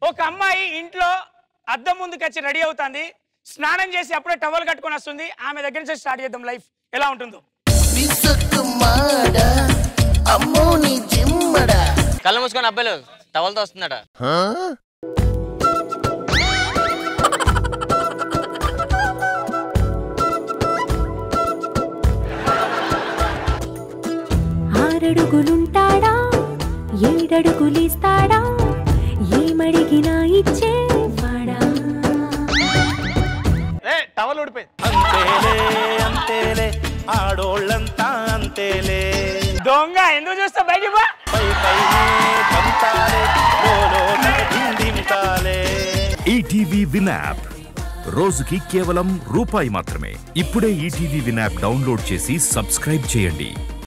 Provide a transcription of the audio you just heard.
ఒక అమ్మాయి ఇంట్లో అద్దం ముందుకు వచ్చి రెడీ అవుతుంది స్నానం చేసి అప్పుడే టవల్ కట్టుకొని వస్తుంది ఆమె దగ్గర నుంచి స్టార్ట్ చేద్దాం లైఫ్ ఎలా ఉంటుందో పిసక్కుమాడ అమ్మో నీ జిమ్మడ కళ్ళు మూసుకొని అబ్బాయిలు టవల్తో వస్తుందట ఆరడుగులుంటాడా ఏడడుగులిస్తాడా ఏమడిగినా ఇచ్చేవాడా ఏ టవల్ ఊడిపోయింది అంతేలే అంతేలే ఆడోళ్ళంతా అంతేలే దొంగ ఎందుకు చూస్తా బయటికి పో పై పైనే పంతాలే లోలోన దిందింతాలే ఈటీవీ విన్ యాప్ రోజుకి కేవలం రూపాయి మాత్రమే ఇప్పుడే ఈటీవీ విన్ యాప్ డౌన్లోడ్ చేసి సబ్స్క్రైబ్ చేయండి